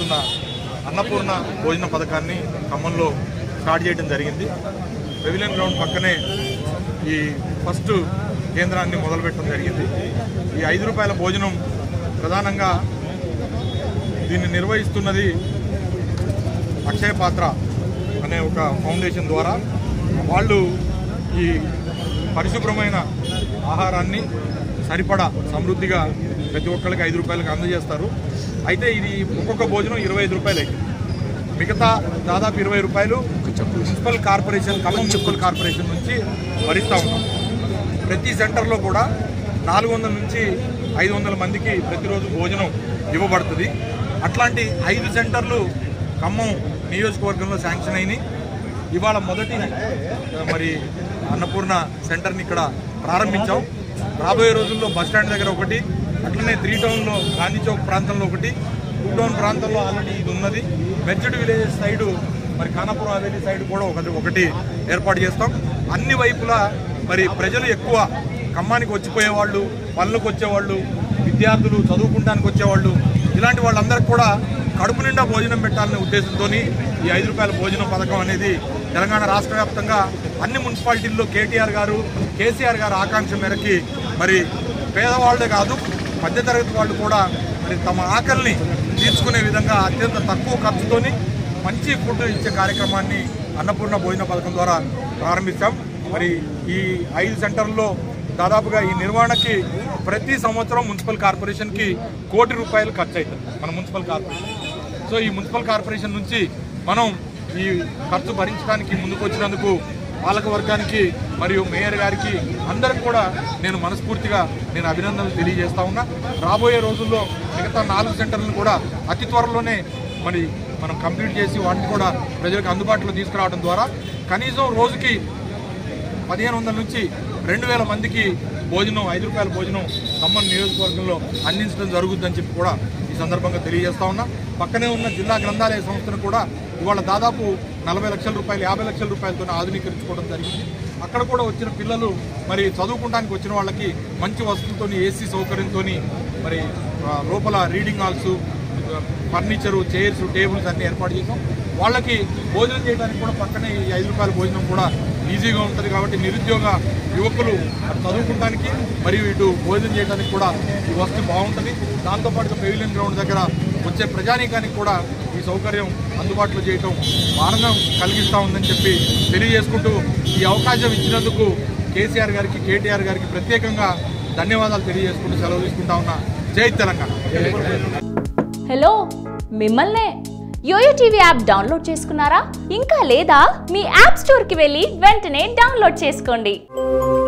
నిర్వహిస్తున్న అన్నపూర్ణ భోజన పథకాన్ని ఖమ్మంలో స్టార్ట్ చేయడం జరిగింది పెవిలియన్ గ్రౌండ్ పక్కనే ఈ ఫస్ట్ కేంద్రాన్ని మొదలుపెట్టడం జరిగింది ఈ ఐదు రూపాయల భోజనం ప్రధానంగా దీన్ని నిర్వహిస్తున్నది అక్షయ పాత్ర అనే ఒక ఫౌండేషన్ ద్వారా వాళ్ళు ఈ పరిశుభ్రమైన ఆహారాన్ని సరిపడా సమృద్ధిగా ప్రతి ఒక్కరికి ఐదు రూపాయలకు అందజేస్తారు అయితే ఇది ఒక్కొక్క భోజనం ఇరవై ఐదు రూపాయలు అయింది మిగతా దాదాపు ఇరవై రూపాయలు municipal corporation Khammam municipal corporation నుంచి భరిస్తూ ఉన్నాం ప్రతి సెంటర్లో కూడా నాలుగు వందల నుంచి ఐదు వందల మందికి ప్రతిరోజు భోజనం ఇవ్వబడుతుంది అట్లాంటి ఐదు సెంటర్లు ఖమ్మం నియోజకవర్గంలో శాంక్షన్ అయినాయి ఇవాళ మొదటి ఆ, మరి అన్నపూర్ణ సెంటర్ని ఇక్కడ ప్రారంభించాం రాబోయే రోజుల్లో బస్ స్టాండ్ దగ్గర ఒకటి అట్లనే త్రీ టౌన్లో గాంధీ చౌక్ ప్రాంతంలో ఒకటి టూ టౌన్ ప్రాంతంలో ఆల్రెడీ ఇది ఉన్నది మెర్చడ్ విలేజ్ సైడు మరి ఖానాపురం హవేలీ సైడ్ కూడా ఒకటి ఒకటి ఏర్పాటు చేస్తాం అన్ని వైపులా మరి ప్రజలు ఎక్కువ ఖమ్మానికి వచ్చిపోయే వాళ్ళు పనులకు వచ్చేవాళ్ళు విద్యార్థులు చదువుకుంటానికి వచ్చేవాళ్ళు ఇలాంటి వాళ్ళందరికీ కూడా కడుపు నిండా భోజనం పెట్టాలనే ఉద్దేశంతో ఈ ఐదు రూపాయల భోజనం పథకం అనేది తెలంగాణ రాష్ట్ర వ్యాప్తంగా అన్ని మున్సిపాలిటీల్లో కేటీఆర్ గారు కేసీఆర్ గారు ఆకాంక్ష మేరకి మరి పేదవాళ్ళే కాదు మధ్యతరగతి వాళ్ళు కూడా మరి తమ ఆకలిని తీర్చుకునే విధంగా అత్యంత తక్కువ ఖర్చుతోని మంచి ఫుడ్ ఇచ్చే కార్యక్రమాన్ని అన్నపూర్ణ భోజన పథకం ద్వారా ప్రారంభిస్తాం మరి ఈ ఐదు సెంటర్లలో దాదాపుగా ఈ నిర్వహణకి ప్రతి సంవత్సరం మున్సిపల్ కార్పొరేషన్కి కోటి రూపాయలు ఖర్చు అవుతుంది మన మున్సిపల్ కార్పొరేషన్ సో ఈ మున్సిపల్ కార్పొరేషన్ నుంచి మనం ఈ ఖర్చు భరించడానికి ముందుకు వచ్చినందుకు పాలక వర్గానికి మరియు మేయర్ గారికి అందరికి కూడా నేను మనస్ఫూర్తిగా నేను అభినందనలు తెలియజేస్తా ఉన్నా రాబోయే రోజుల్లో మిగతా నాలుగు సెంటర్లను కూడా అతి త్వరలోనే మరి మనం కంప్లీట్ చేసి వాటిని కూడా ప్రజలకు అందుబాటులో తీసుకురావడం ద్వారా కనీసం రోజుకి పదిహేను వందల నుంచి రెండు వేల మందికి భోజనం ఐదు రూపాయల భోజనం ఖమ్మం నియోజకవర్గంలో అందించడం జరుగుతుందని చెప్పి కూడా ఈ సందర్భంగా తెలియజేస్తా ఉన్నా పక్కనే ఉన్న జిల్లా గ్రంథాలయ సంస్థను కూడా ఇవాళ దాదాపు నలభై లక్షల రూపాయలు యాభై లక్షల రూపాయలతో ఆధునీకరించుకోవడం జరిగింది అక్కడ కూడా వచ్చిన పిల్లలు మరి చదువుకోవడానికి వచ్చిన వాళ్ళకి మంచి వస్తువులతో ఏసీ సౌకర్యంతో మరి ఆ, లోపల reading halls furniture chairs tables అన్ని ఏర్పాటు చేసాం వాళ్ళకి భోజనం చేయడానికి కూడా పక్కనే ఈ ఐదు రూపాయల భోజనం కూడా ఈజీగా ఉంటుంది కాబట్టి నిరుద్యోగ యువకులు అటు చదువుకోవడానికి మరియు ఇటు భోజనం చేయడానికి కూడా ఈ వసతి బాగుంటుంది దాంతోపాటుగా పెవిలియన్ గ్రౌండ్ దగ్గర వచ్చే ప్రజానీకానికి కూడా ఈ సౌకర్యం అందుబాటులో చేయటం ఆనందం కలిగిస్తూ ఉందని చెప్పి తెలియజేసుకుంటూ ఈ అవకాశం ఇచ్చినందుకు కేసీఆర్ గారికి కేటీఆర్ గారికి ప్రత్యేకంగా ధన్యవాదాలు తెలియజేసుకుంటూ సెలవు తీసుకుంటా ఉన్నా జై తెలంగాణ హలో మిమ్మల్నే యోయో టీవీ యాప్ డౌన్లోడ్ చేసుకున్నారా ఇంకా లేదా మీ యాప్ స్టోర్కి వెళ్ళి వెంటనే డౌన్లోడ్ చేసుకోండి